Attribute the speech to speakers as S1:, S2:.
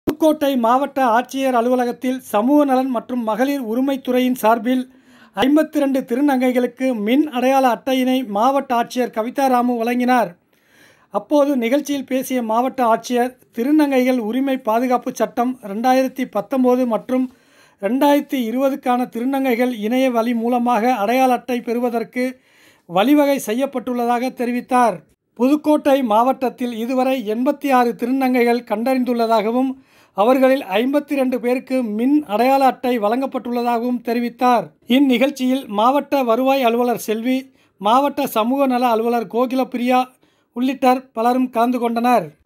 S1: புதுக்கோட்டை மாவட்ட ஆட்சியர் அலுவலகத்தில் சமூக நலன் மற்றும் மகளிர் உரிமைத்துறையின் சார்பில் ஐம்பத்தி ரெண்டு திருநங்கைகளுக்கு மின் அடையாள அட்டையினை மாவட்ட ஆட்சியர் கவிதா ராமு வழங்கினார் அப்போது நிகழ்ச்சியில் பேசிய மாவட்ட ஆட்சியர் திருநங்கைகள் உரிமை பாதுகாப்பு சட்டம் ரெண்டாயிரத்தி பத்தொம்போது மற்றும் ரெண்டாயிரத்தி இருபதுக்கான திருநங்கைகள் இணைய வழி மூலமாக அடையாள அட்டை பெறுவதற்கு வழிவகை செய்யப்பட்டுள்ளதாக தெரிவித்தார் புதுக்கோட்டை மாவட்டத்தில் இதுவரை எண்பத்தி ஆறு திருநங்கைகள் கண்டறிந்துள்ளதாகவும் அவர்களில் ஐம்பத்தி ரெண்டு பேருக்கு மின் அடையாள அட்டை வழங்கப்பட்டுள்ளதாகவும் தெரிவித்தார் இந்நிகழ்ச்சியில் மாவட்ட வருவாய் அலுவலர் செல்வி மாவட்ட சமூக நல அலுவலர் கோகிலப்பிரியா உள்ளிட்டோர் பலரும் கலந்து கொண்டனர்